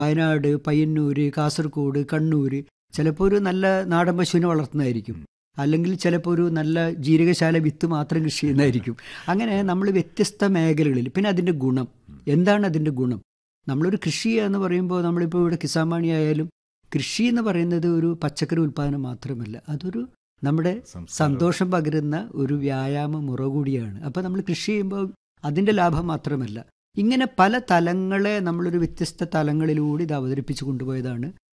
വയനാട് പയ്യന്നൂര് കാസർഗോഡ് കണ്ണൂർ ചിലപ്പോൾ ഒരു നല്ല നാടൻ പശുവിനെ വളർത്തുന്നതായിരിക്കും അല്ലെങ്കിൽ ചിലപ്പോൾ ഒരു നല്ല ജീരകശാല വിത്ത് മാത്രം കൃഷി ചെയ്യുന്നതായിരിക്കും അങ്ങനെ നമ്മൾ വ്യത്യസ്ത മേഖലകളിൽ പിന്നെ അതിൻ്റെ ഗുണം എന്താണ് അതിൻ്റെ ഗുണം നമ്മളൊരു കൃഷി എന്ന് പറയുമ്പോൾ നമ്മളിപ്പോൾ ഇവിടെ കിസാമാണി ആയാലും കൃഷി എന്ന് പറയുന്നത് ഒരു പച്ചക്കറി ഉൽപ്പാദനം മാത്രമല്ല അതൊരു നമ്മുടെ സന്തോഷം പകരുന്ന ഒരു വ്യായാമ മുറ കൂടിയാണ് അപ്പോൾ നമ്മൾ കൃഷി ചെയ്യുമ്പോൾ അതിൻ്റെ ലാഭം മാത്രമല്ല ഇങ്ങനെ പല തലങ്ങളെ നമ്മളൊരു വ്യത്യസ്ത തലങ്ങളിലൂടെ ഇത് അവതരിപ്പിച്ചു കൊണ്ടുപോയതാണ്